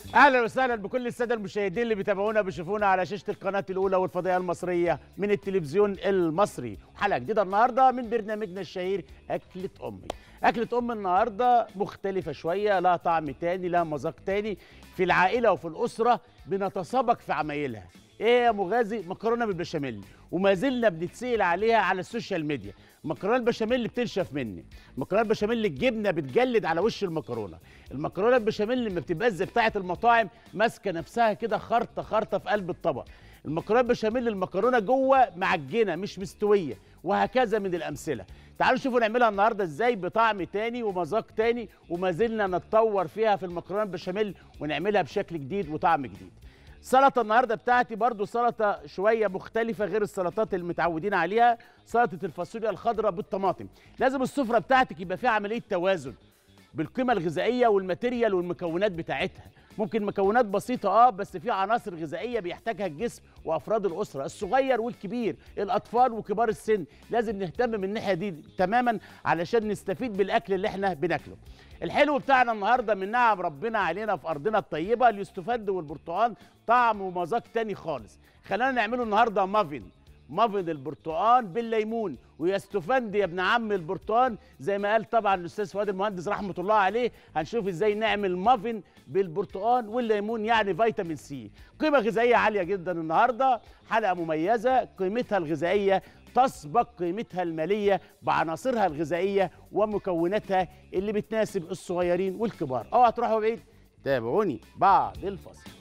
اهلا وسهلا بكل الساده المشاهدين اللي بيتابعونا بيشوفونا على شاشه القناه الاولى والفضائيه المصريه من التلفزيون المصري حلقه جديده النهارده من برنامجنا الشهير اكله امي اكله ام النهارده مختلفه شويه لها طعم تاني لها مذاق تاني في العائله وفي الاسره بنتسابق في عمايلها ايه يا مغازي مكرونه بالبشاميل وما زلنا بنتسال عليها على السوشيال ميديا المكرونه البشاميل اللي بتنشف مني المكرونه البشاميل اللي الجبنه بتجلد على وش المكرونه المكرونه البشاميل اللي ما بتبقاش زي بتاعه المطاعم ماسكه نفسها كده خرطه خرطه في قلب الطبق المكرونه البشاميل المكرونه جوه معجنه مش مستويه وهكذا من الامثله تعالوا شوفوا نعملها النهارده ازاي بطعم تاني ومذاق تاني وما زلنا نتطور فيها في المكرونه البشاميل ونعملها بشكل جديد وطعم جديد سلطه النهارده بتاعتي برضو سلطه شويه مختلفه غير السلطات اللي متعودين عليها سلطه الفاصوليا الخضراء بالطماطم لازم السفره بتاعتك يبقى فيها عمليه توازن بالقيمه الغذائيه والماتيريال والمكونات بتاعتها ممكن مكونات بسيطه اه بس في عناصر غذائيه بيحتاجها الجسم وافراد الاسره الصغير والكبير الاطفال وكبار السن لازم نهتم من الناحيه دي تماما علشان نستفيد بالاكل اللي احنا بناكله الحلو بتاعنا النهارده من نعم ربنا علينا في ارضنا الطيبه اليوستفند والبرتقال طعم ومذاق تاني خالص خلينا نعمله النهارده مافن مافن البرتقال بالليمون ويستفند يا ابن عم البرتقال زي ما قال طبعا الاستاذ فؤاد المهندس رحمه الله عليه هنشوف ازاي نعمل مافن بالبرتقال والليمون يعني فيتامين سي قيمه غذائيه عاليه جدا النهارده حلقه مميزه قيمتها الغذائيه تسبق قيمتها الماليه بعناصرها الغذائيه ومكوناتها اللي بتناسب الصغيرين والكبار اوعى تروحوا بعيد تابعوني بعد الفصل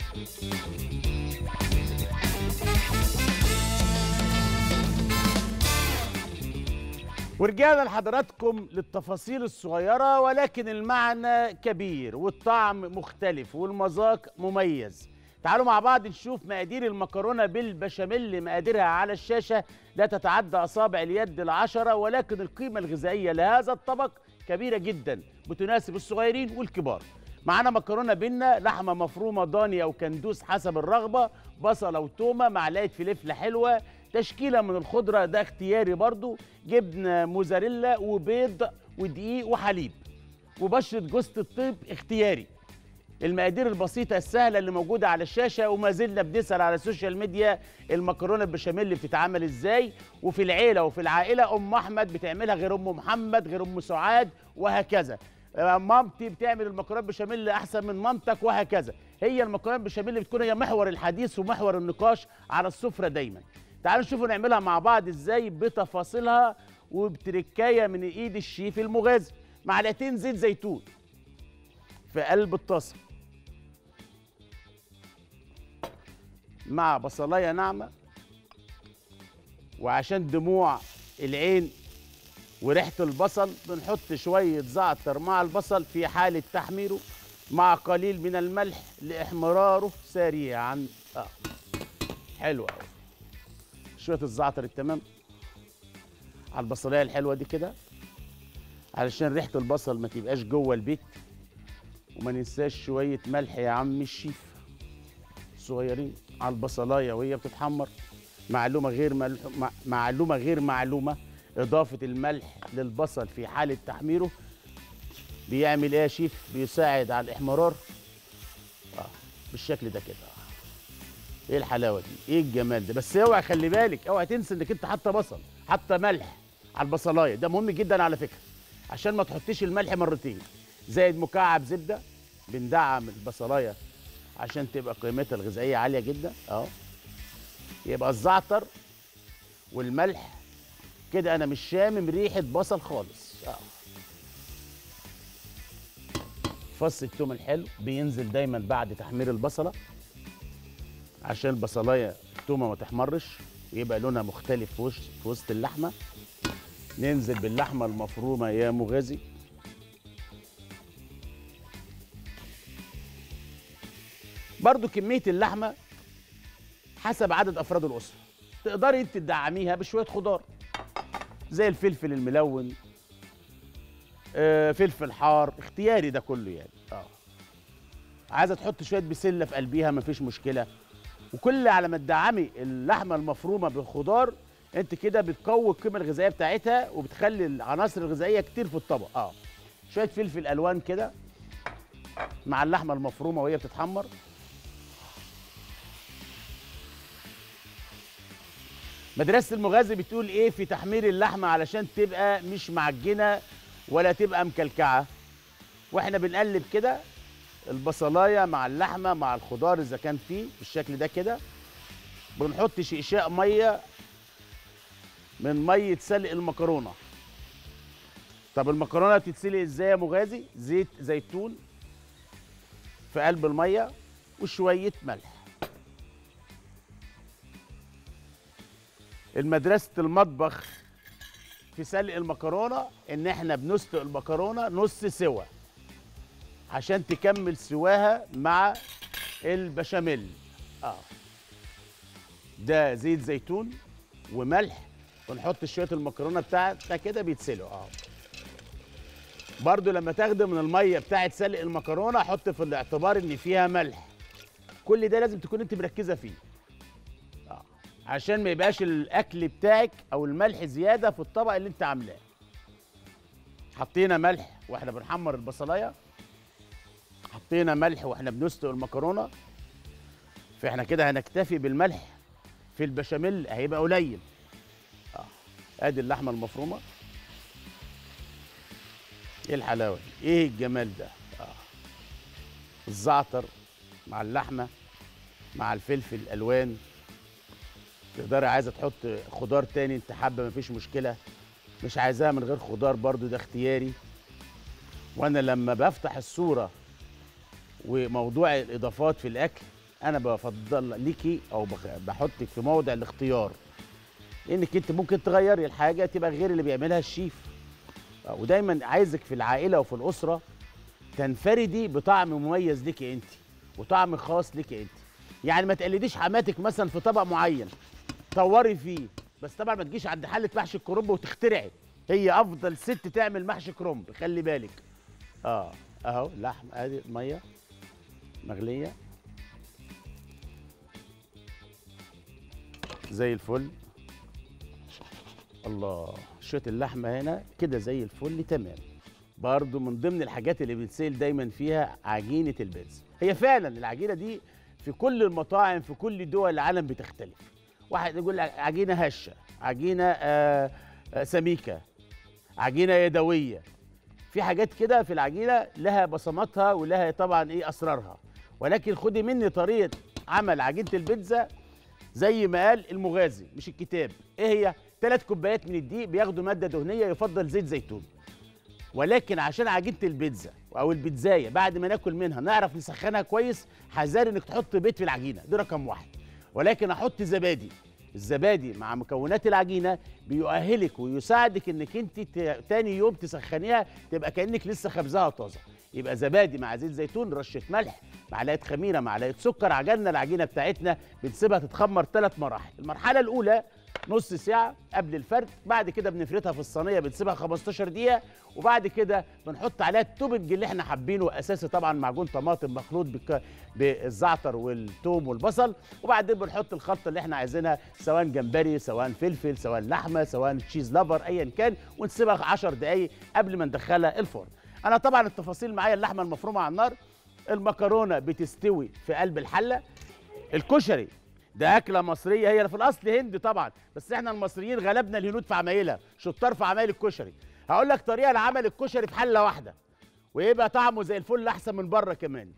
ورجعنا لحضراتكم للتفاصيل الصغيرة ولكن المعنى كبير والطعم مختلف والمذاق مميز تعالوا مع بعض نشوف مقادير المكرونة بالبشاميل مقاديرها على الشاشة لا تتعدى أصابع اليد العشرة ولكن القيمة الغذائية لهذا الطبق كبيرة جدا بتناسب الصغيرين والكبار معانا مكرونة بينا لحمة مفرومة ضاني أو كندوس حسب الرغبة بصلة وتومة معلقة فلفلة حلوة تشكيلة من الخضرة ده اختياري برضو جبنة موزاريلا وبيض ودقيق وحليب وبشرة جوزة الطيب اختياري المقادير البسيطة السهلة اللي موجودة على الشاشة وما زلنا بنسأل على السوشيال ميديا المكرونة البشاميل اللي بتتعمل ازاي وفي العيلة وفي العائلة أم أحمد بتعملها غير أم محمد غير أم سعاد وهكذا مامتي بتعمل المكرونة بشاميل أحسن من مامتك وهكذا هي المكرونة بشاميل اللي بتكون هي محور الحديث ومحور النقاش على السفرة دايما تعالوا نشوفوا نعملها مع بعض ازاي بتفاصيلها وبتركايه من ايد الشيف المغازي معلقتين زيت زيتون في قلب الطاسه مع بصلايه ناعمه وعشان دموع العين وريحه البصل بنحط شويه زعتر مع البصل في حاله تحميره مع قليل من الملح لاحمراره سريعا اه حلو قوي شويه الزعتر التمام على البصلايه الحلوه دي كده علشان ريحه البصل ما تبقاش جوه البيت وما ننساش شويه ملح يا عم الشيف صغيرين على البصلايه وهي بتتحمر معلومه غير مل... مع... معلومه غير معلومه اضافه الملح للبصل في حاله تحميره بيعمل ايه يا شيف بيساعد على الاحمرار اه بالشكل ده كده ايه الحلاوه دي ايه الجمال ده بس اوعى خلي بالك اوعى تنسى انك انت حاطه بصل حاطه ملح على البصلايه ده مهم جدا على فكره عشان ما تحطيش الملح مرتين زائد مكعب زبده بندعم البصلايه عشان تبقى قيمتها الغذائيه عاليه جدا اهو يبقى الزعتر والملح كده انا مش شامم ريحه بصل خالص اه فص التوم الحلو بينزل دايما بعد تحمير البصله عشان البصلايه التومه ما تحمرش ويبقى لونها مختلف في وسط في وسط اللحمه ننزل باللحمه المفرومه يا مغازي برضو كميه اللحمه حسب عدد افراد الاسره تقدري انت تدعميها بشويه خضار زي الفلفل الملون آه فلفل حار اختياري ده كله يعني اه عايزه تحط شويه بسله في قلبيها مفيش مشكله وكل على ما تدعمي اللحمه المفرومه بالخضار انت كده بتقوي القيمه الغذائيه بتاعتها وبتخلي العناصر الغذائيه كتير في الطبق اه شويه فلفل الوان كده مع اللحمه المفرومه وهي بتتحمر مدرسه المغازي بتقول ايه في تحمير اللحمه علشان تبقى مش معجنه ولا تبقى مكلكعه واحنا بنقلب كده البصلايه مع اللحمه مع الخضار اذا كان فيه بالشكل ده كده بنحط شقشاق ميه من ميه سلق المكرونه طب المكرونه بتتسلق ازاي يا مغازي زيت زيتون في قلب الميه وشويه ملح المدرسه المطبخ في سلق المكرونه ان احنا بنسلق المكرونه نص سوا عشان تكمل سواها مع البشاميل اه ده زيت زيتون وملح ونحط شويه المكرونه بتاعتها كده بيتسلقوا اه برضو لما تاخده من الميه بتاعت سلق المكرونه حط في الاعتبار ان فيها ملح كل ده لازم تكون انت مركزه فيه آه. عشان ما يبقاش الاكل بتاعك او الملح زياده في الطبق اللي انت عاملاه حطينا ملح واحنا بنحمر البصلايه حطينا ملح واحنا بنسلق المكرونه فاحنا كده هنكتفي بالملح في البشاميل هيبقى قليل اه ادي اللحمه المفرومه ايه الحلاوه دي ايه الجمال ده اه الزعتر مع اللحمه مع الفلفل الالوان تقدري عايزه تحط خضار تاني انت حابه مفيش مشكله مش عايزاها من غير خضار برضو ده اختياري وانا لما بفتح الصوره وموضوع الاضافات في الاكل انا بفضل ليكي او بخ- بحطك في موضع الاختيار لانك انت ممكن تغيري الحاجه تبقى غير اللي بيعملها الشيف آه، ودايما عايزك في العائله وفي الاسره تنفردي بطعم مميز ليكي انت وطعم خاص ليكي انت يعني ما تقلديش حماتك مثلا في طبق معين طوري فيه بس طبعا ما تجيش عند حله محشي الكرنب وتخترعي هي افضل ست تعمل محشي كرنب خلي بالك اه اهو لحم ادي ميه مغليه زي الفل الله شويه اللحمه هنا كده زي الفل تمام برضو من ضمن الحاجات اللي بنتسال دايما فيها عجينه البيتزا هي فعلا العجينه دي في كل المطاعم في كل دول العالم بتختلف واحد يقول لك عجينه هشه عجينه آه آه سميكه عجينه يدويه في حاجات كده في العجينه لها بصماتها ولها طبعا ايه اسرارها ولكن خدي مني طريقه عمل عجينه البيتزا زي ما قال المغازي مش الكتاب ايه هي ثلاث كوبايات من الدقيق بياخدوا ماده دهنيه يفضل زيت زيتون ولكن عشان عجينه البيتزا او البيتزايه بعد ما ناكل منها نعرف نسخنها كويس حذار انك تحط بيض في العجينه دي رقم واحد ولكن احط زبادي الزبادي مع مكونات العجينه بيؤهلك ويساعدك انك انت ت- تاني يوم تسخنيها تبقى كانك لسه خبزها طازه يبقى زبادي مع زيت زيتون رشه ملح معلقه خميره معلقه سكر عجلنا العجينه بتاعتنا بنسيبها تتخمر ثلاث مراحل المرحله الاولى نص ساعة قبل الفرد بعد كده بنفردها في الصينية بنسيبها 15 دقيقة وبعد كده بنحط عليها التوبنج اللي احنا حابينه اساسي طبعا معجون طماطم مخلوط بالك- بالزعتر والثوم والبصل وبعدين بنحط الخلطة اللي احنا عايزينها سواء جمبري سواء فلفل سواء لحمة سواء تشيز لافر ايا كان ونسيبها 10 دقايق قبل ما ندخلها الفرن انا طبعا التفاصيل معايا اللحمة المفرومة على النار المكرونة بتستوي في قلب الحلة الكشري ده اكله مصريه هي في الاصل هندي طبعا بس احنا المصريين غلبنا الهنود في عمايلها شطار في عمايل الكشري هقول لك طريقه لعمل الكشري في حله واحده ويبقى طعمه زي الفل احسن من بره كمان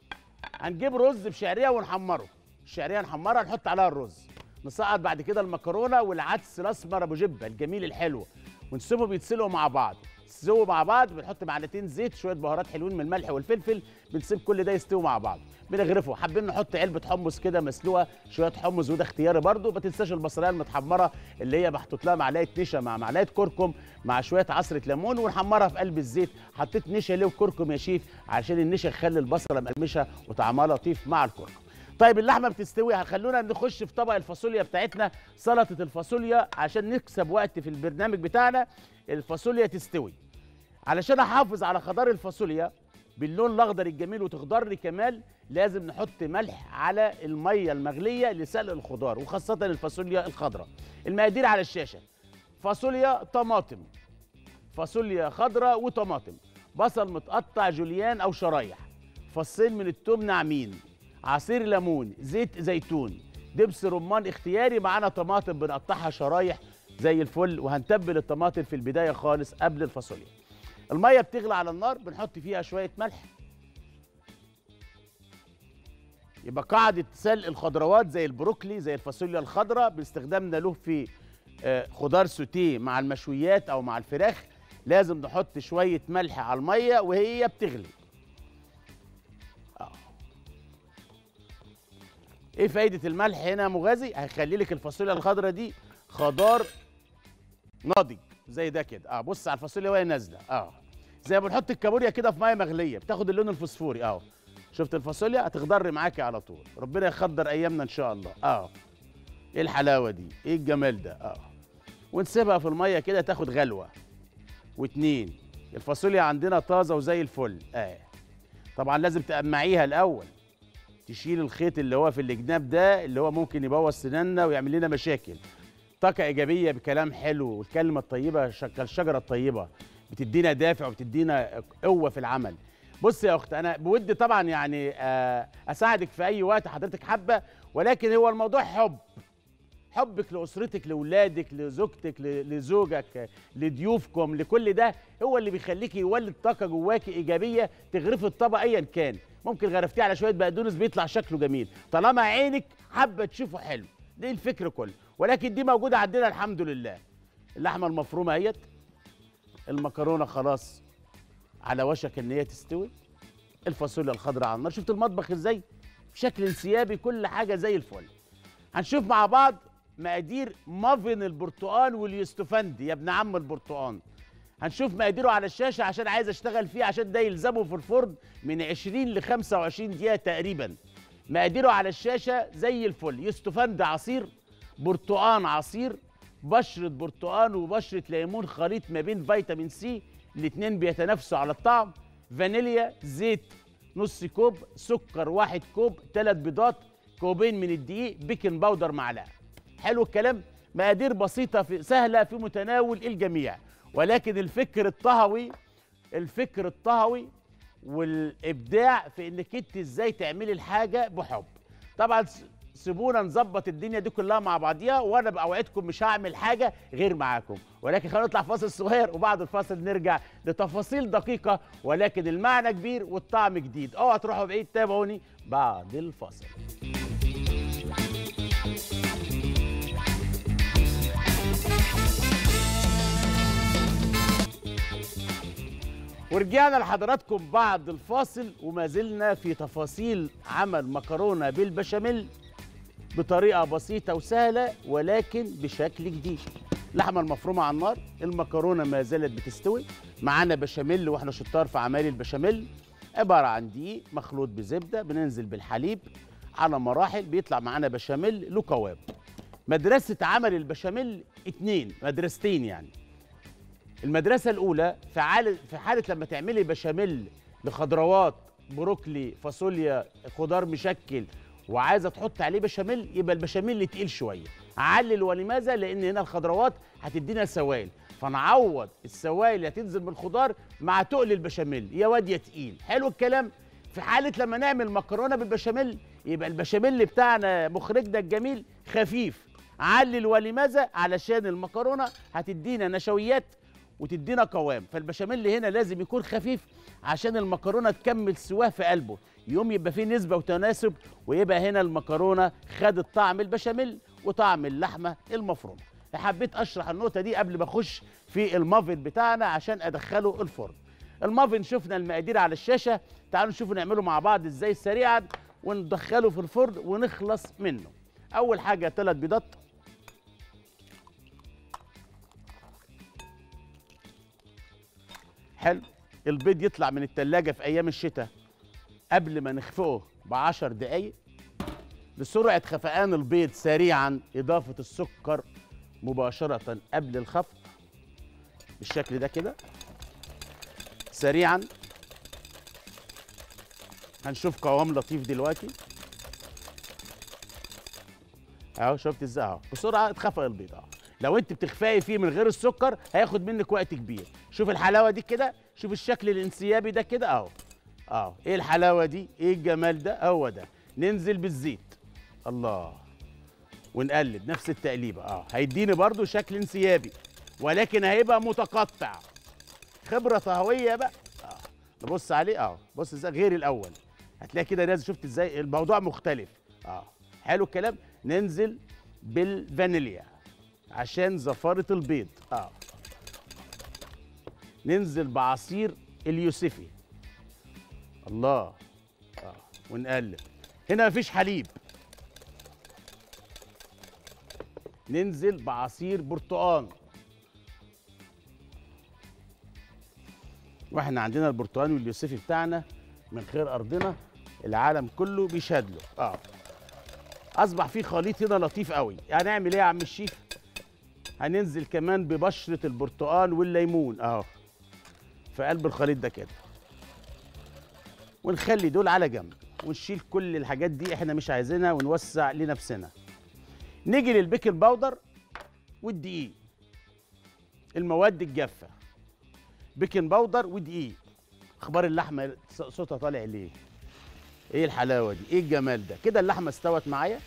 هنجيب رز بشعريه ونحمره الشعريه نحمرها نحط عليها الرز نسقط بعد كده المكرونه والعدس الاسمر ابو جبه الجميل الحلو ونسيبهم يتسلقوا مع بعض يستووا مع بعض بنحط معلقتين زيت شويه بهارات حلوين من الملح والفلفل بنسيب كل ده يستوي مع بعض بنغرفه حابين نحط علبه حمص كده مسلوقه شويه حمص وده اختياري برده ما تنساش البصلايه المتحمره اللي هي محطوط لها معلقه نشا مع معلقه كركم مع شويه عصره ليمون ونحمرها في قلب الزيت حطيت نشا ليه وكركم يا شيف عشان النشا يخلي البصله مقرمشه وطعمها لطيف مع الكركم طيب اللحمه بتستوي هخلونا نخش في طبق الفاصوليا بتاعتنا سلطه الفاصوليا عشان نكسب وقت في البرنامج بتاعنا الفاصوليا تستوي علشان احافظ على خضار الفاصوليا باللون الاخضر الجميل وتخضر لي كمال لازم نحط ملح على الميه المغليه لسلق الخضار وخاصه الفاصوليا الخضراء المقادير على الشاشه فاصوليا طماطم فاصوليا خضراء وطماطم بصل متقطع جوليان او شرايح فصين من التوم ناعمين عصير ليمون زيت زيتون دبس رمان اختياري معانا طماطم بنقطعها شرايح زي الفل وهنتبل الطماطم في البدايه خالص قبل الفاصوليا الميه بتغلى على النار بنحط فيها شويه ملح يبقى قاعدة سلق الخضروات زي البروكلي زي الفاصوليا الخضراء باستخدامنا له في آه، خضار سوتيه مع المشويات او مع الفراخ لازم نحط شوية ملح على المية وهي بتغلي آه. ايه فايدة الملح هنا يا مغازي؟ هيخلي لك الفاصوليا الخضراء دي خضار ناضج زي ده كده اه بص على الفاصوليا وهي نازله اه زي ما بنحط الكابوريا كده في ميه مغليه بتاخد اللون الفوسفوري اه شفت الفاصوليا هتخضر معاكي على طول ربنا يخضر ايامنا ان شاء الله اه ايه الحلاوه دي ايه الجمال ده اه ونسيبها في الميه كده تاخد غلوه واتنين الفاصوليا عندنا طازه وزي الفل اه طبعا لازم تقمعيها الاول تشيل الخيط اللي هو في الجناب ده اللي هو ممكن يبوظ سناننا ويعمل لنا مشاكل طاقه ايجابيه بكلام حلو والكلمه الطيبه شك- الشجره الطيبه بتدينا دافع وبتدينا قوه في العمل بص يا اخت انا بودي طبعا يعني آه، اساعدك في اي وقت حضرتك حابه ولكن هو الموضوع حب حبك لاسرتك لاولادك لزوجتك ل- لزوجك لضيوفكم لكل ده هو اللي بيخليكي يولد طاقه جواكي ايجابيه تغرفي الطبق ايا كان ممكن غرفتيه على شويه بقدونس بيطلع شكله جميل طالما عينك حابه تشوفه حلو دي الفكر كله ولكن دي موجوده عندنا الحمد لله اللحمه المفرومه اهيت المكرونه خلاص على وشك ان هي تستوي الفاصوليا الخضراء على النار شفت المطبخ ازاي بشكل انسيابي كل حاجه زي الفل هنشوف مع بعض مقادير مافن البرتقال واليوستفندي يا ابن عم البرتقال هنشوف مقاديره على الشاشه عشان عايز اشتغل فيه عشان ده يلزمه في الفرن من 20 ل 25 دقيقه تقريبا مقاديره على الشاشه زي الفل يوستفند عصير برتقان عصير بشرة برتقان وبشرة ليمون خليط ما بين فيتامين سي الاتنين بيتنافسوا على الطعم فانيليا زيت نص كوب سكر واحد كوب ثلاث بيضات كوبين من الدقيق بيكنج باودر معلقه حلو الكلام مقادير بسيطة في سهلة في متناول الجميع ولكن الفكر الطهوي الفكر الطهوي والإبداع في إنك أنت إزاي تعملي الحاجة بحب طبعا س- سيبونا نظبط الدنيا دي كلها مع بعضيها وانا باوعدكم مش هعمل حاجه غير معاكم ولكن خلينا نطلع فاصل صغير وبعد الفاصل نرجع لتفاصيل دقيقه ولكن المعنى كبير والطعم جديد اوعوا تروحوا بعيد تابعوني بعد الفاصل ورجعنا لحضراتكم بعد الفاصل وما زلنا في تفاصيل عمل مكرونه بالبشاميل بطريقه بسيطه وسهله ولكن بشكل جديد اللحمه المفرومه على النار المكرونه ما زالت بتستوي معانا بشاميل واحنا شطار في عمايل البشاميل عباره عن دقيق مخلوط بزبده بننزل بالحليب على مراحل بيطلع معانا بشاميل له قوام مدرسه عمل البشاميل اتنين مدرستين يعني المدرسة الأولى في حالة في حالة لما تعملي بشاميل لخضروات بروكلي فاصوليا خضار مشكل وعايزة تحط عليه بشاميل يبقى البشاميل اللي تقيل شوية علل ولماذا؟ لأن هنا الخضروات هتدينا سوائل فنعوض السوائل اللي هتنزل من الخضار مع تقل البشاميل يا واد يا تقيل حلو الكلام في حالة لما نعمل مكرونة بالبشاميل يبقى البشاميل بتاعنا مخرجنا الجميل خفيف علل ولماذا؟ علشان المكرونة هتدينا نشويات وتدينا قوام فالبشاميل هنا لازم يكون خفيف عشان المكرونه تكمل سواه في قلبه يوم يبقى فيه نسبه وتناسب ويبقى هنا المكرونه خدت طعم البشاميل وطعم اللحمه المفرومه حبيت اشرح النقطه دي قبل ما اخش في المافن بتاعنا عشان ادخله الفرن المافن شفنا المقادير على الشاشه تعالوا نشوف نعمله مع بعض ازاي سريعا وندخله في الفرن ونخلص منه اول حاجه ثلاث بيضات حلو البيض يطلع من التلاجة في أيام الشتاء قبل ما نخفقه بعشر دقايق لسرعة خفقان البيض سريعا إضافة السكر مباشرة قبل الخفق بالشكل ده كده سريعا هنشوف قوام لطيف دلوقتي اهو شفت ازاي اهو بسرعه اتخفق البيض اهو لو انت بتخفقي فيه من غير السكر هياخد منك وقت كبير شوف الحلاوه دي كده شوف الشكل الانسيابي ده كده اهو اه ايه الحلاوه دي ايه الجمال ده هو ده ننزل بالزيت الله ونقلب نفس التقليبه اه هيديني برضو شكل انسيابي ولكن هيبقى متقطع خبره طهويه بقى اه نبص عليه اه بص ازاي غير الاول هتلاقي كده نازل شفت ازاي الموضوع مختلف اه حلو الكلام ننزل بالفانيليا عشان زفاره البيض اه ننزل بعصير اليوسفي الله اه ونقلب هنا مفيش حليب ننزل بعصير برتقان واحنا عندنا البرتقال واليوسفي بتاعنا من خير ارضنا العالم كله بيشهد له اه اصبح في خليط هنا لطيف قوي هنعمل ايه يا عم الشيف هننزل كمان ببشره البرتقال والليمون اهو في قلب الخليط ده كده ونخلي دول على جنب ونشيل كل الحاجات دي احنا مش عايزينها ونوسع لنفسنا نيجي للبيكنج باودر والدقيق المواد الجافه بيكنج باودر ودقيق اخبار اللحمه صوتها طالع ليه ايه الحلاوه دي ايه الجمال ده كده اللحمه استوت معايا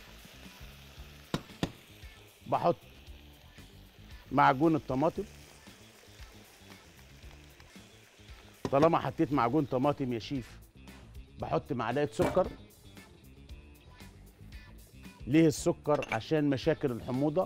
بحط معجون الطماطم طالما حطيت معجون طماطم يا شيف بحط معلقه سكر ليه السكر عشان مشاكل الحموضه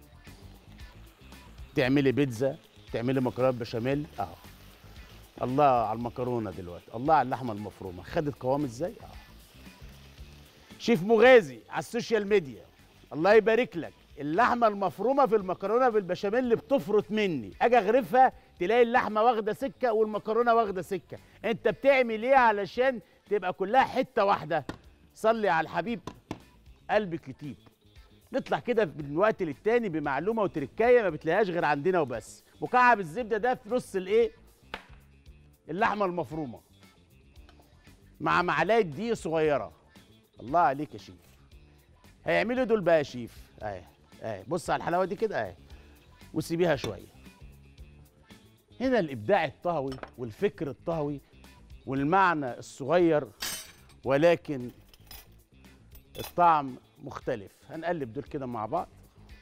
تعملي بيتزا تعملي مكرونه بشاميل اهو الله على المكرونه دلوقتي الله على اللحمه المفرومه خدت قوام ازاي اه شيف مغازي على السوشيال ميديا الله يبارك لك اللحمه المفرومه في المكرونه بالبشاميل اللي بتفرط مني اجي اغرفها تلاقي اللحمه واخده سكه والمكرونه واخده سكه انت بتعمل ايه علشان تبقى كلها حته واحده صلي على الحبيب قلبك يطيب نطلع كده من وقت للتاني بمعلومه وتركايه ما بتلاقيهاش غير عندنا وبس مكعب الزبده ده في نص الايه اللحمه المفرومه مع معلقه دقيق صغيره الله عليك يا شيف هيعملوا دول بقى يا شيف اهي اهي بص على الحلاوه دي كده اهي وسيبيها شويه هنا الابداع الطهوي والفكر الطهوي والمعنى الصغير ولكن الطعم مختلف هنقلب دول كده مع بعض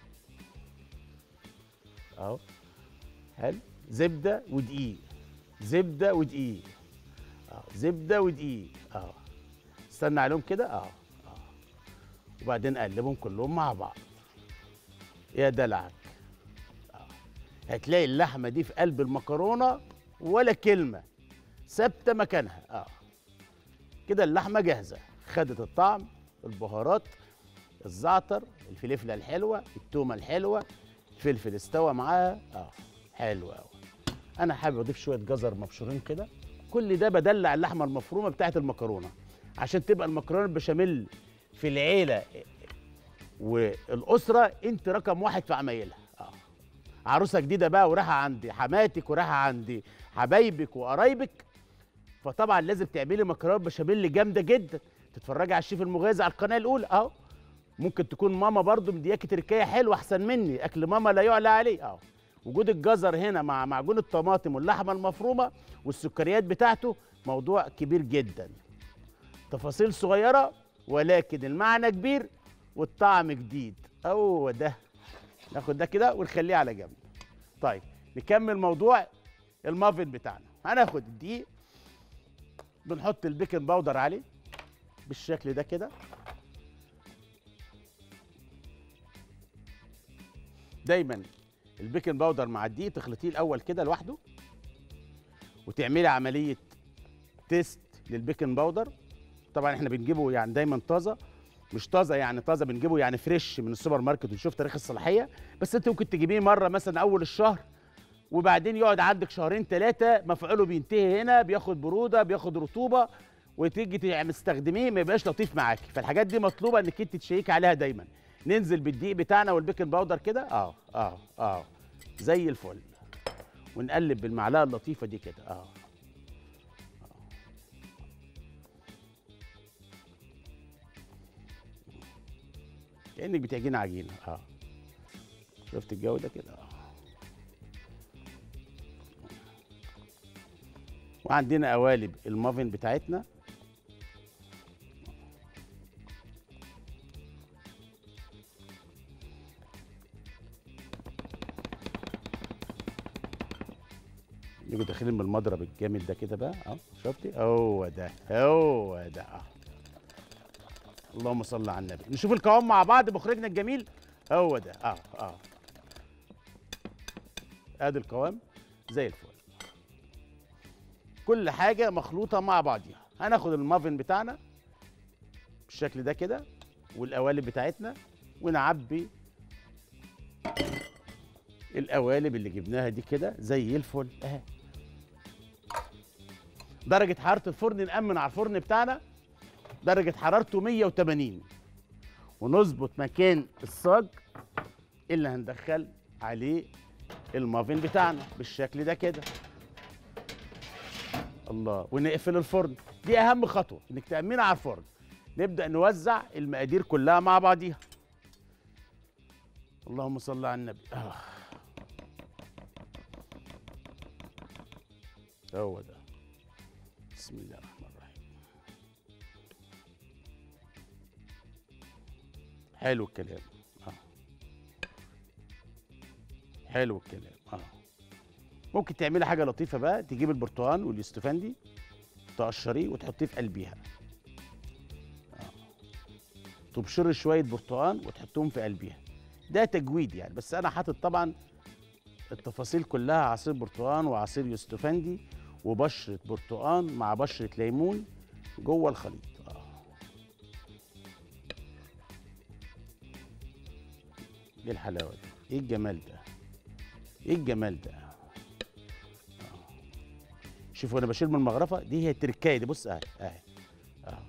اهو حلو زبده ودقيق زبده ودقيق اه زبده ودقيق اه استنى عليهم كده اه اه وبعدين قلبهم كلهم مع بعض يا دلعك آه. هتلاقي اللحمه دي في قلب المكرونه ولا كلمه ثابته مكانها اه كده اللحمه جاهزه خدت الطعم البهارات الزعتر الفلفله الحلوه التومه الحلوه الفلفل استوى معاها اه حلو قوي انا حابب اضيف شويه جزر مبشورين كده كل ده بدلع اللحمه المفرومه بتاعت المكرونه عشان تبقى المكرونه البشاميل في العيله والاسره انت رقم واحد في عمايلها اه عروسه جديده بقى وراها عند حماتك وراها عند حبايبك وقرايبك فطبعا لازم تعملي مكرونه بشاميل جامده جدا تتفرجي على الشيف المغازي على القناه الاولى اهو ممكن تكون ماما برضو مدياكي تركيه حلوه احسن مني اكل ماما لا يعلى عليه اهو وجود الجزر هنا مع معجون الطماطم واللحمه المفرومه والسكريات بتاعته موضوع كبير جدا تفاصيل صغيره ولكن المعنى كبير والطعم جديد هو ده ناخد ده كده ونخليه على جنب طيب نكمل موضوع المافن بتاعنا هناخد الدقيق بنحط البيكنج باودر عليه بالشكل ده كده دايما البيكنج باودر مع الدقيق تخلطيه الاول كده لوحده وتعملي عمليه تيست للبيكنج باودر طبعا احنا بنجيبه يعني دايما طازه مش طازه يعني طازه بنجيبه يعني فريش من السوبر ماركت ونشوف تاريخ الصلاحيه بس انت ممكن تجيبيه مره مثلا اول الشهر وبعدين يقعد عندك شهرين ثلاثه مفعوله بينتهي هنا بياخد بروده بياخد رطوبه وتيجي تستخدميه ما يبقاش لطيف معاكي فالحاجات دي مطلوبه انك انت تشيكي عليها دايما ننزل بالدقيق بتاعنا والبيكنج باودر كده اه اه اه زي الفل ونقلب بالمعلقه اللطيفه دي كده اه كانك بتعجني عجينه اه شفت الجو ده كده اه وعندنا قوالب المافن بتاعتنا نيجي داخلين بالمضرب الجامد ده كده بقى اه شفتي هو ده هو ده اه اللهم صل على النبي نشوف القوام مع بعض مخرجنا الجميل هو ده اه اه ادي القوام زي الفل كل حاجه مخلوطه مع بعضيها هناخد المافن بتاعنا بالشكل ده كده والقوالب بتاعتنا ونعبي القوالب اللي جبناها دي كده زي الفل اهي درجة حرارة الفرن نأمن على الفرن بتاعنا درجة حرارته 180 ونظبط مكان الصاج اللي هندخل عليه المافن بتاعنا بالشكل ده كده الله ونقفل الفرن دي اهم خطوه انك تامني على الفرن نبدا نوزع المقادير كلها مع بعضيها اللهم صل على النبي آه. هو ده بسم الله الرحمن الرحيم حلو الكلام اه حلو الكلام اه ممكن تعملي حاجه لطيفه بقى تجيب البرتقال والاستفندي تقشريه وتحطيه في قلبيها آه. تبشري شويه برتقال وتحطهم في قلبيها ده تجويد يعني بس انا حاطط طبعا التفاصيل كلها عصير برتقال وعصير يوستفندي وبشره برتقال مع بشره ليمون جوه الخليط آه. ايه الحلاوه دي ايه الجمال ده ايه الجمال ده شوفوا انا بشيل من المغرفه دي هي التركايه دي بص اهي اهي اه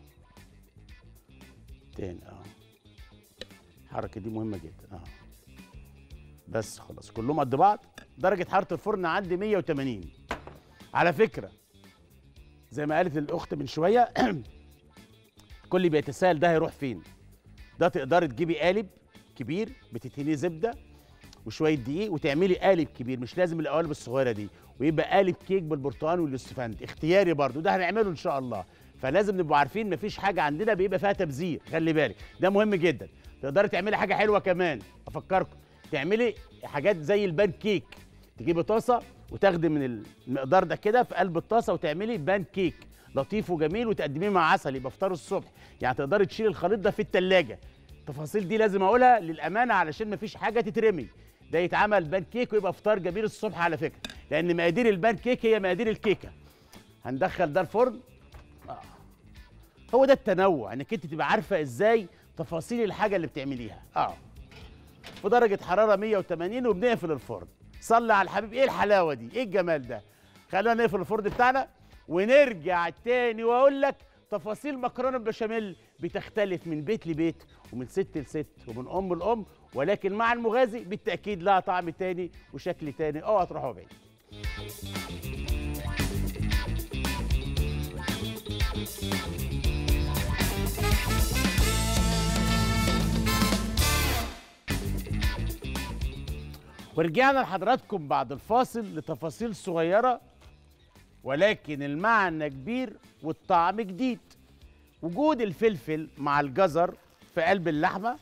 تاني اه الحركه دي مهمه جدا اه بس خلاص كلهم قد بعض درجه حراره الفرن عندي 180 على فكره زي ما قالت الاخت من شويه كل بيتساءل ده هيروح فين ده تقدري تجيبي قالب كبير بتدهنيه زبده وشويه دقيق وتعملي قالب كبير مش لازم القوالب الصغيره دي ويبقى قالب كيك بالبرتقال والاستفند اختياري برضو ده هنعمله ان شاء الله فلازم نبقى عارفين مفيش حاجه عندنا بيبقى فيها تبذير خلي بالك ده مهم جدا تقدري تعملي حاجه حلوه كمان افكركم تعملي حاجات زي البان كيك تجيبي طاسه وتاخدي من المقدار ده كده في قلب الطاسه وتعملي بان كيك لطيف وجميل وتقدميه مع عسل يبقى فطار الصبح يعني تقدري تشيلي الخليط ده في التلاجة التفاصيل دي لازم اقولها للامانه علشان مفيش حاجه تترمي ده يتعمل بان كيك ويبقى فطار جميل الصبح على فكره لان مقادير البان كيك هي مقادير الكيكه هندخل ده الفرن آه. هو ده التنوع انك انت تبقى عارفه ازاي تفاصيل الحاجه اللي بتعمليها اه في درجه حراره 180 وبنقفل الفرن صلي على الحبيب ايه الحلاوه دي ايه الجمال ده خلينا نقفل الفرن بتاعنا ونرجع تاني واقول لك تفاصيل مكرونه البشاميل بتختلف من بيت لبيت ومن ست لست ومن ام لام ولكن مع المغازي بالتاكيد لها طعم تاني وشكل تاني اوعى تروحوا بعيد ورجعنا لحضراتكم بعد الفاصل لتفاصيل صغيرة ولكن المعنى كبير والطعم جديد وجود الفلفل مع الجزر في قلب اللحمة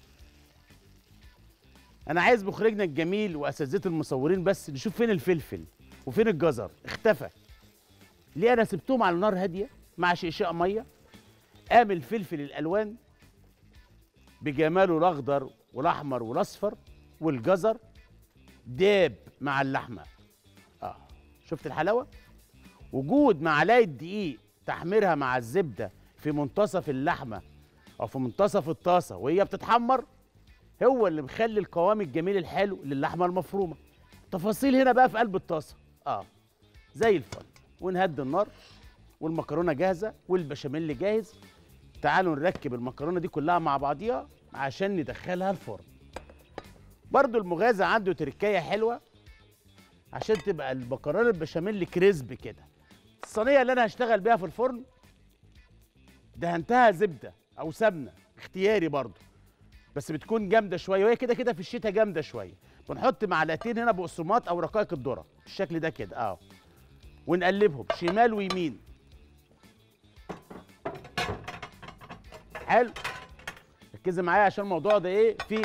أنا عايز مخرجنا الجميل وأساتذة المصورين بس نشوف فين الفلفل وفين الجزر اختفى ليه أنا سبتهم على نار هادية مع شقشاق مية قام الفلفل الألوان بجماله الأخضر والأحمر والأصفر والجزر داب مع اللحمه اه شفت الحلاوه وجود معلقه دقيق تحميرها مع الزبده في منتصف اللحمه او في منتصف الطاسه وهي بتتحمر هو اللي مخلي القوام الجميل الحلو للحمه المفرومه تفاصيل هنا بقى في قلب الطاسه اه زي الفل ونهدي النار والمكرونه جاهزه والبشاميل جاهز تعالوا نركب المكرونه دي كلها مع بعضيها عشان ندخلها الفرن برضو المغازة عنده تركاية حلوة عشان تبقى المكرونة البشاميل كريسبي كده الصينية اللي أنا هشتغل بيها في الفرن دهنتها زبدة أو سمنة اختياري برضو بس بتكون جامدة شوية وهي كده كده في الشتاء جامدة شوية بنحط معلقتين هنا بقسماط أو رقائق الذرة بالشكل ده كده أهو ونقلبهم شمال ويمين حلو ركزي معايا عشان الموضوع ده ايه في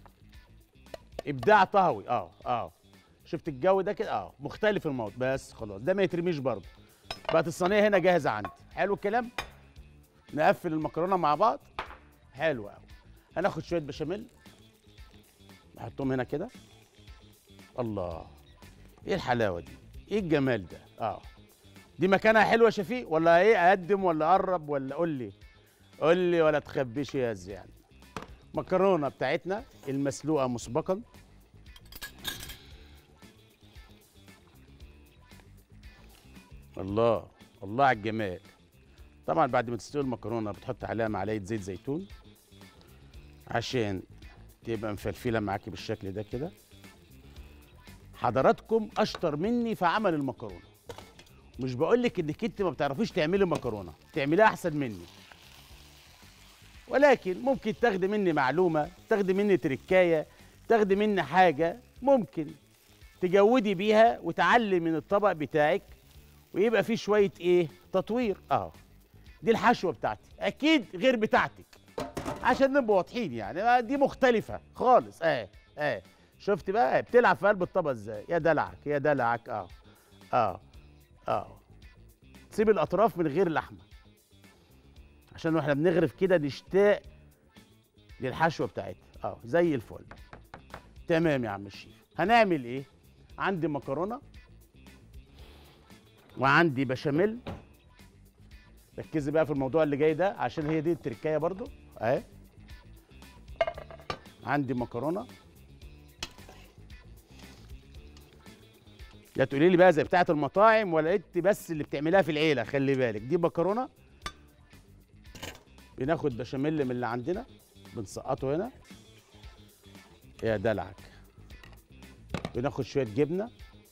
ابداع طهوي اه اه شفت الجو ده كده اه مختلف الموضوع بس خلاص ده ما يترميش برضه بقت الصينيه هنا جاهزه عندي حلو الكلام نقفل المكرونه مع بعض حلو قوي هناخد شويه بشاميل نحطهم هنا كده الله ايه الحلاوه دي ايه الجمال ده اه دي مكانها حلوه يا شفيق ولا ايه اقدم ولا اقرب ولا قول لي قول لي ولا تخبيش يا زيان مكرونه بتاعتنا المسلوقه مسبقا الله الله على الجمال طبعا بعد ما تستوي المكرونه بتحط عليها معلقه زيت زيتون عشان تبقى مفلفله معاكي بالشكل ده كده حضراتكم اشطر مني في عمل المكرونه مش بقول لك انك انت ما بتعرفيش تعملي مكرونه تعمليها احسن مني ولكن ممكن تاخدي مني معلومه تاخدي مني تركايه تاخدي مني حاجه ممكن تجودي بيها وتعلي من الطبق بتاعك ويبقى فيه شويه ايه تطوير اه دي الحشوه بتاعتي اكيد غير بتاعتك عشان نبقى واضحين يعني دي مختلفه خالص اه اه شفت بقى بتلعب في قلب الطبق ازاي يا دلعك يا دلعك اه اه اه تسيب الاطراف من غير لحمه عشان واحنا بنغرف كده نشتاق للحشوه بتاعتها اه زي الفل تمام يا عم الشيف هنعمل ايه عندي مكرونه وعندي بشاميل ركزي بقى في الموضوع اللي جاي ده عشان هي دي التركايه برضو اهي عندي مكرونه لا تقولي لي بقى زي بتاعه المطاعم ولا انت بس اللي بتعملها في العيله خلي بالك دي مكرونه بناخد بشاميل من اللي عندنا بنسقطه هنا يا دلعك بناخد شويه جبنه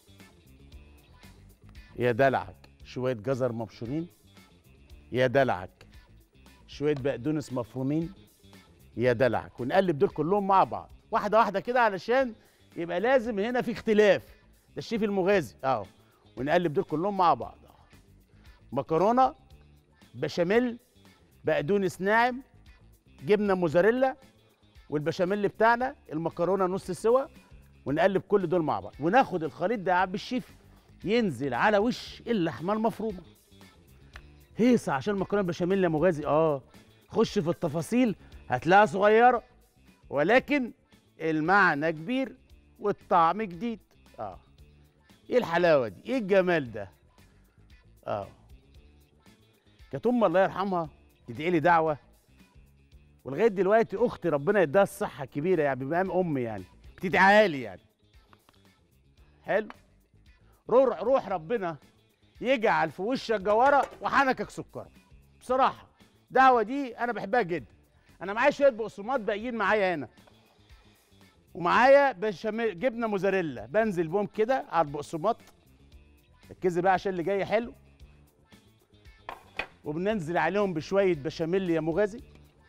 يا دلعك شويه جزر مبشورين يا دلعك شويه بقدونس مفرومين يا دلعك ونقلب دول كلهم مع بعض واحده واحده كده علشان يبقى لازم هنا في اختلاف ده الشيف المغازي اهو ونقلب دول كلهم مع بعض اهو مكرونه بشاميل بقدونس ناعم جبنه موزاريلا والبشاميل بتاعنا المكرونه نص سوا ونقلب كل دول مع بعض وناخد الخليط ده يا عم الشيف ينزل على وش اللحمه المفرومه هيصه عشان المكرونه بشاميل يا مغازي اه خش في التفاصيل هتلاقيها صغيره ولكن المعنى كبير والطعم جديد اه ايه الحلاوه دي ايه الجمال ده اه كانت ام الله يرحمها تدعي لي دعوه ولغايه دلوقتي اختي ربنا يديها الصحه الكبيره يعني بمقام امي يعني بتدعيها لي يعني حلو روح روح ربنا يجعل في وشك جواره وحنكك سكر بصراحه دعوه دي انا بحبها جدا انا معايا شويه بقسماط باقيين معايا هنا ومعايا بشاميل جبنه موزاريلا بنزل بهم كده على البقسماط ركزي بقى عشان اللي جاي حلو وبننزل عليهم بشويه بشاميل يا مغازي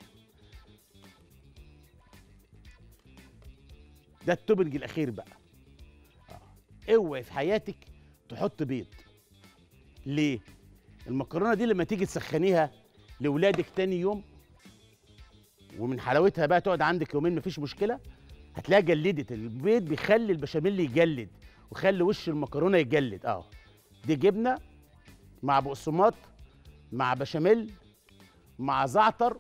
ده التوبنج الاخير بقى آه. اوعي في حياتك تحط بيض ليه المكرونه دي لما تيجي تسخنيها لاولادك تاني يوم ومن حلاوتها بقى تقعد عندك يومين مفيش مشكله هتلاقيها جلدت البيض بيخلي البشاميل يجلد ويخلي وش المكرونه يجلد اه دي جبنه مع بقسماط مع بشاميل مع زعتر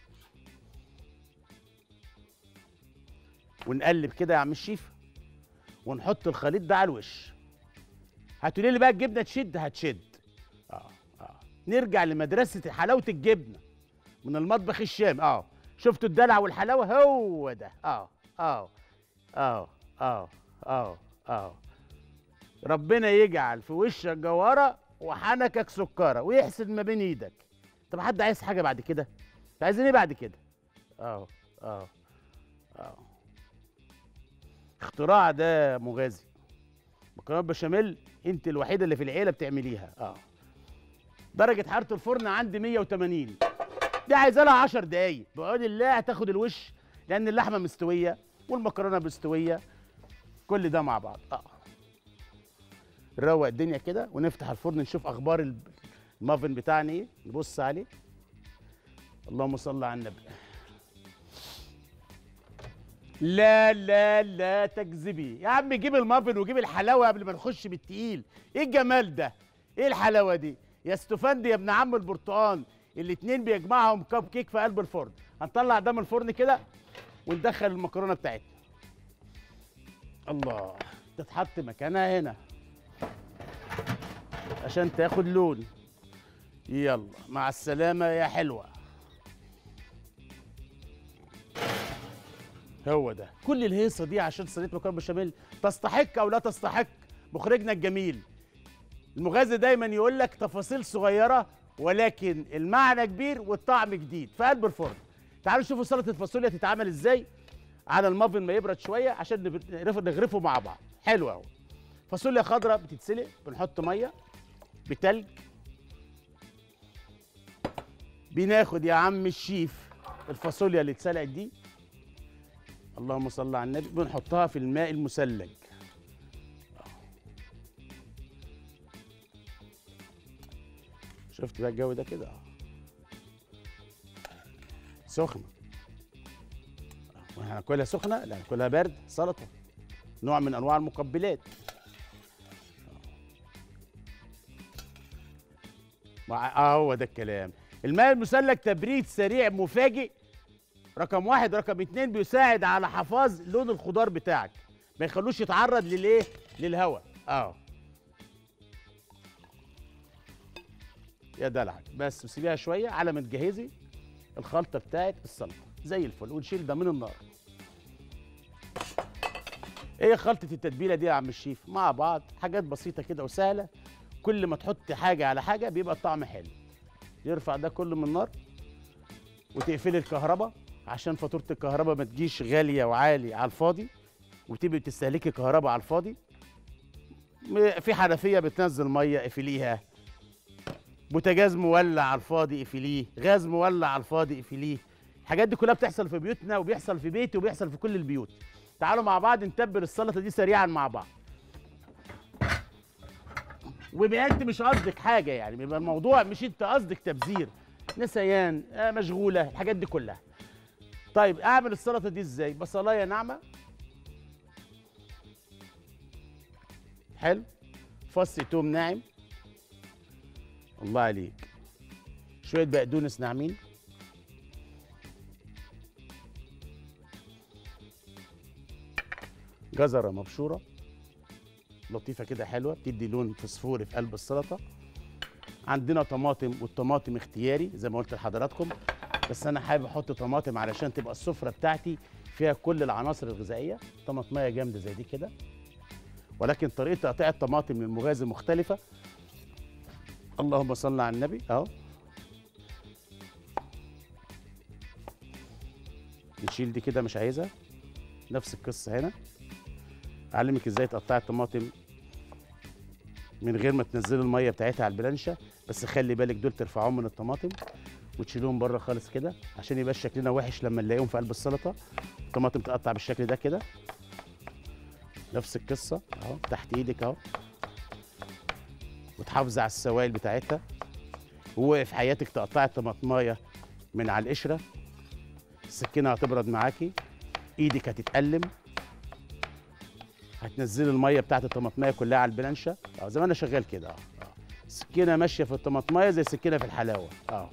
ونقلب كده يا عم الشيف ونحط الخليط ده على الوش هتقولي لي بقى الجبنه تشد هتشد اه اه نرجع لمدرسه حلاوه الجبنه من المطبخ الشامي اه شفتوا الدلع والحلاوه هو ده اه اه اه اه اه اه ربنا يجعل في وشك جواره وحنكك سكره ويحسد ما بين ايدك طب حد عايز حاجه بعد كده عايزين ايه بعد كده اه اه اه اختراع ده مغازي مكرونه بشاميل انت الوحيده اللي في العيله بتعمليها اه درجه حراره الفرن عندي 180 دي عايزه لها 10 دقايق بعون الله هتاخد الوش لان اللحمه مستويه والمكرونه مستويه كل ده مع بعض اه نروق الدنيا كده ونفتح الفرن نشوف اخبار الب- المافن بتاعنا ايه نبص عليه اللهم صل على النبي لا لا لا تكذبي يا عم جيب المافن وجيب الحلاوه قبل ما نخش بالتقيل ايه الجمال ده ايه الحلاوه دي يا استفندي يا ابن عم البرتقال الاتنين بيجمعهم كاب كيك في قلب الفرن هنطلع ده من الفرن كده وندخل المكرونه بتاعتنا الله تتحط مكانها هنا عشان تاخد لون يلا مع السلامة يا حلوة هو ده كل الهيصة دي عشان صينية مكرونة بشاميل تستحق أو لا تستحق مخرجنا الجميل المغازي دايما يقول لك تفاصيل صغيرة ولكن المعنى كبير والطعم جديد في قلب الفرن تعالوا شوفوا سلطة الفاصوليا تتعمل ازاي على المافن ما يبرد شوية عشان نب- نغرف- نغرفه مع بعض حلو قوي فاصوليا خضراء بتتسلق بنحط ميه بتلج بناخد يا عم الشيف الفاصوليا اللي اتسلقت دي اللهم صل على النبي بنحطها في الماء المثلج شفت بقى الجو ده كده اه سخنه واحنا هناكلها سخنه لا هناكلها برد سلطه نوع من انواع المقبلات مع- اه هو ده الكلام الماء المثلج تبريد سريع مفاجئ رقم واحد رقم اتنين بيساعد على حفاظ لون الخضار بتاعك ما يخلوش يتعرض للايه للهواء اه يا دلعك بس وسيبيها شويه على ما تجهزي الخلطه بتاعت السلطه زي الفل ونشيل ده من النار ايه خلطه التتبيله دي يا عم الشيف مع بعض حاجات بسيطه كده وسهله كل ما تحط حاجه على حاجه بيبقى الطعم حلو يرفع ده كله من النار وتقفلي الكهرباء عشان فاتوره الكهرباء ما تجيش غاليه وعالي على الفاضي وتبقي بتستهلكي كهرباء على الفاضي م- في حنفيه بتنزل ميه اقفليها بوتاجاز مولع على الفاضي اقفليه غاز مولع على الفاضي اقفليه الحاجات دي كلها بتحصل في بيوتنا وبيحصل في بيتي وبيحصل في كل البيوت تعالوا مع بعض نتبل السلطه دي سريعا مع بعض ويبقى انت مش قصدك حاجه يعني بيبقى الموضوع مش انت قصدك تبذير نسيان آه، مشغوله الحاجات دي كلها طيب اعمل السلطه دي ازاي بصلايه ناعمه حلو فص توم ناعم الله عليك شويه بقدونس ناعمين جزره مبشوره لطيفه كده حلوه بتدي لون فسفوري في قلب السلطه عندنا طماطم والطماطم اختياري زي ما قلت لحضراتكم بس انا حابب احط طماطم علشان تبقى السفره بتاعتي فيها كل العناصر الغذائيه طماطميه جامده زي دي كده ولكن طريقه تقطيع الطماطم للمغازي مختلفه اللهم صل على النبي اهو نشيل دي كده مش عايزها نفس القصه هنا اعلمك ازاي تقطعي الطماطم من غير ما تنزلي الميه بتاعتها على البلانشه بس خلي بالك دول ترفعوهم من الطماطم وتشيلوهم بره خالص كده عشان يبقى شكلنا وحش لما نلاقيهم في قلب السلطه الطماطم تقطع بالشكل ده كده نفس القصه اهو تحت ايدك اهو وتحافظي على السوائل بتاعتها وفي حياتك تقطعي الطماطمايه من على القشره السكينه هتبرد معاكي ايدك هتتألم هتنزلي الميه بتاعت الطماطمايه كلها على البلانشه اه زي ما انا شغال كده اه اه السكينه ماشيه في الطماطمايه زي السكينه في الحلاوه اه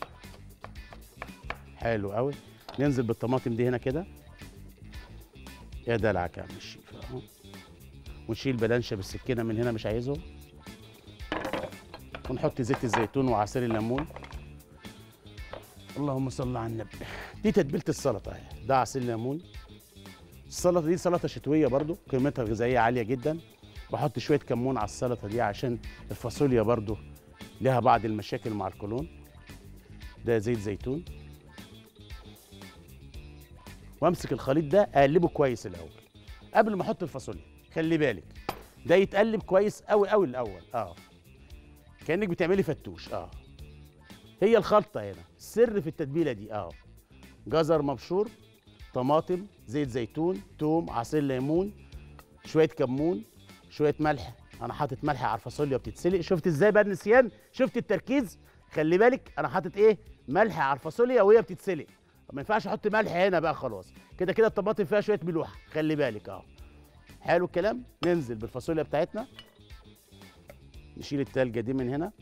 حلو قوي ننزل بالطماطم دي هنا كده يا دلعك يا عم الشيف اهو ونشيل بلانشه بالسكينه من هنا مش عايزه ونحط زيت الزيتون وعصير الليمون اللهم صل على النبي دي تتبيله السلطه اهي ده عصير ليمون السلطه دي سلطه شتويه برضو قيمتها الغذائيه عاليه جدا بحط شويه كمون على السلطه دي عشان الفاصوليا برضو لها بعض المشاكل مع القولون ده زيت زيتون وامسك الخليط ده اقلبه كويس الاول قبل ما احط الفاصوليا خلي بالك ده يتقلب كويس قوي قوي الاول اه كانك بتعملي فتوش اه هي الخلطه هنا السر في التتبيله دي اه جزر مبشور طماطم زيت زيتون توم عصير ليمون شويه كمون شويه ملح انا حاطط ملح على الفاصوليا بتتسلق شفت ازاي بقى النسيان شفت التركيز خلي بالك انا حاطط ايه ملح على الفاصوليا وهي بتتسلق ما ينفعش احط ملح هنا بقى خلاص كده كده الطماطم فيها شويه ملوحه خلي بالك اهو حلو الكلام ننزل بالفاصوليا بتاعتنا نشيل التلجه دي من هنا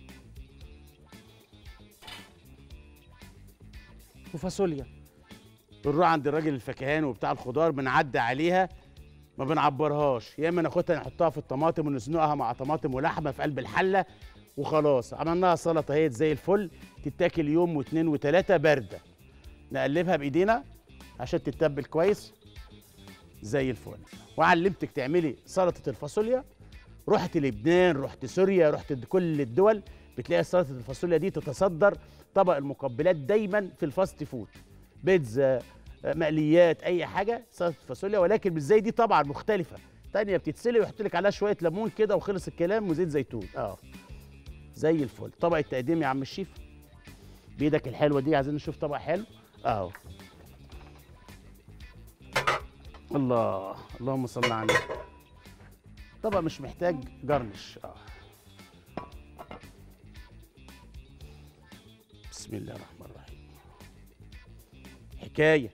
وفاصوليا بنروح عند الراجل الفكهاني وبتاع الخضار بنعدي عليها ما بنعبرهاش يا اما ناخدها نحطها في الطماطم ونزنقها مع طماطم ولحمه في قلب الحله وخلاص عملناها سلطه اهي زي الفل تتاكل يوم واثنين وثلاثه بارده نقلبها بايدينا عشان تتبل كويس زي الفل وعلمتك تعملي سلطه الفاصوليا رحت لبنان رحت سوريا رحت كل الدول بتلاقي سلطه الفاصوليا دي تتصدر طبق المقبلات دايما في الفاست فود بيتزا مقليات اي حاجه سلطه فاصوليا ولكن مش زي دي طبعا مختلفه تانية بتتسلق ويحط لك عليها شويه ليمون كده وخلص الكلام وزيت زيتون اه زي الفل طبق التقديم يا عم الشيف بايدك الحلوه دي عايزين نشوف طبق حلو اهو الله اللهم صل على النبي طبق مش محتاج جرنش اه بسم الله الرحمن الرحيم حكايه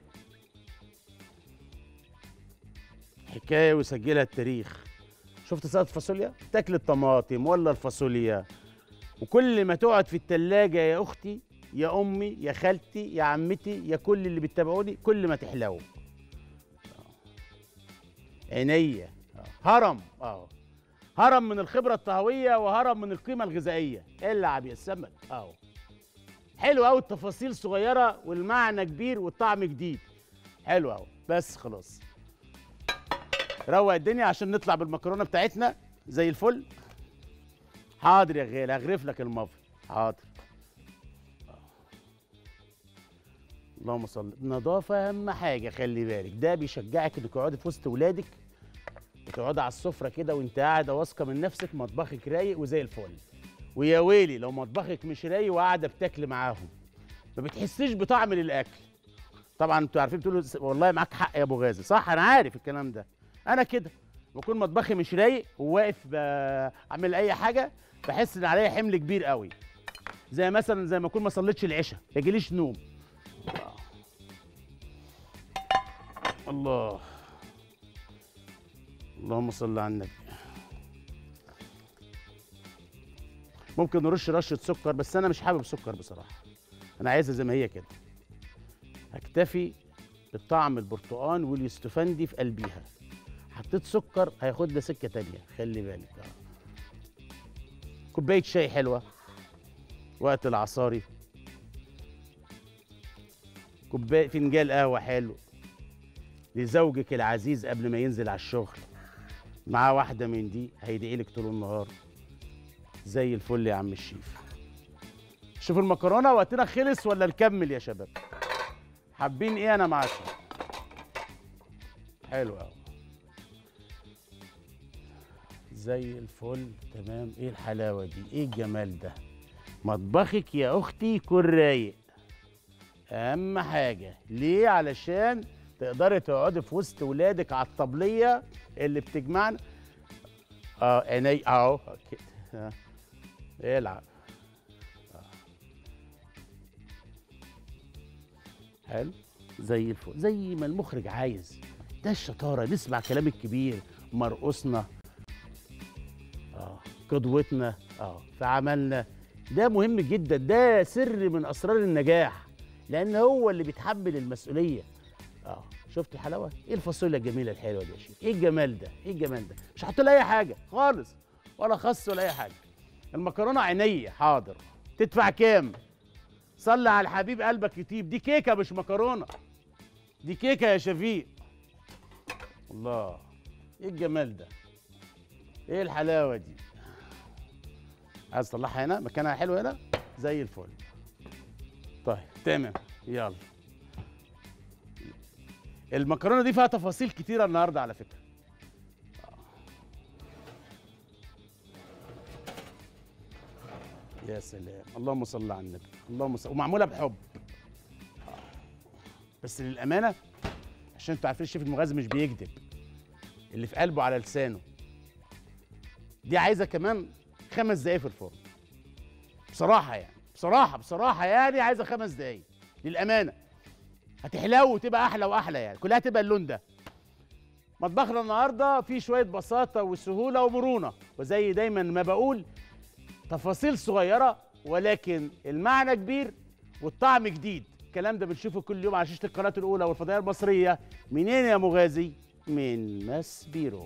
حكايه ويسجلها التاريخ شفت سلطه فاصوليا تاكل الطماطم ولا الفاصوليا وكل ما تقعد في التلاجة يا اختي يا امي يا خالتي يا عمتي يا كل اللي بتتابعوني كل ما تحلو عينيا هرم اه هرم من الخبره الطهويه وهرم من القيمه الغذائيه العب يا السمك اهو حلو قوي التفاصيل صغيره والمعنى كبير والطعم جديد حلو قوي بس خلاص روق الدنيا عشان نطلع بالمكرونه بتاعتنا زي الفل حاضر يا غالي هغرف لك المافي حاضر اللهم صل النظافه اهم حاجه خلي بالك ده بيشجعك انك تقعدي في وسط ولادك وتقعدي على السفره كده وانت قاعده واثقه من نفسك مطبخك رايق وزي الفل ويا ويلي لو مطبخك مش رايق وقاعده بتاكلي معاهم ما بتحسيش بطعم للاكل طبعا انتوا عارفين بتقولوا والله معاك حق يا ابو غازي صح انا عارف الكلام ده انا كده بكون مطبخي مش رايق وواقف بعمل اي حاجه بحس ان عليا حمل كبير قوي زي مثلا زي ما اكون ما صليتش العشاء ما يجيليش نوم الله اللهم صل على النبي ممكن نرش رشه سكر بس انا مش حابب سكر بصراحه انا عايزها زي ما هي كده هكتفي بالطعم البرتقان واليوستفندي في قلبيها حطيت سكر هياخد لها سكه تانية خلي بالك اه كوبايه شاي حلوه وقت العصاري كوبايه فنجان قهوه حلو لزوجك العزيز قبل ما ينزل على الشغل معاه واحده من دي هيدعي لك طول النهار زي الفل يا عم الشيف شوف المكرونه وقتنا خلص ولا نكمل يا شباب حابين ايه انا معاكم حلو قوي زي الفل تمام ايه الحلاوه دي ايه الجمال ده مطبخك يا اختي يكون رايق اهم حاجه ليه علشان تقدري تقعدي في وسط ولادك على الطبليه اللي بتجمعنا اه عيني اهو كده آه. العب آه. حلو زي الفل زي ما المخرج عايز ده الشطاره نسمع كلام الكبير مرقصنا اه قدوتنا اه في عملنا ده مهم جدا ده سر من اسرار النجاح لان هو اللي بيتحمل المسؤوليه اه شفت الحلاوه ايه الفاصوليا الجميله الحلوه دي يا شيخ ايه الجمال ده ايه الجمال ده مش هحط لها اي حاجه خالص ولا خس ولا اي حاجه المكرونه عينيه حاضر تدفع كام صلي على الحبيب قلبك يطيب دي كيكه مش مكرونه دي كيكه يا شفيق الله ايه الجمال ده ايه الحلاوه دي عايز تطلعها هنا مكانها حلو هنا زي الفل طيب تمام يلا المكرونه دي فيها تفاصيل كتيره النهارده على فكره يا سلام اللهم صل على النبي اللهم صل ومعموله بحب بس للامانه عشان انتوا عارفين الشيف المغازي مش بيكذب اللي في قلبه على لسانه دي عايزه كمان خمس دقايق في الفرن بصراحه يعني بصراحه بصراحه يعني عايزه خمس دقايق للامانه هتحلو وتبقى احلى واحلى يعني كلها تبقى اللون ده مطبخنا النهارده فيه شويه بساطه وسهوله ومرونه وزي دايما ما بقول تفاصيل صغيره ولكن المعنى كبير والطعم جديد الكلام ده بنشوفه كل يوم على شاشه القناه الاولى والفضائيه المصريه منين يا مغازي من ماس بيرو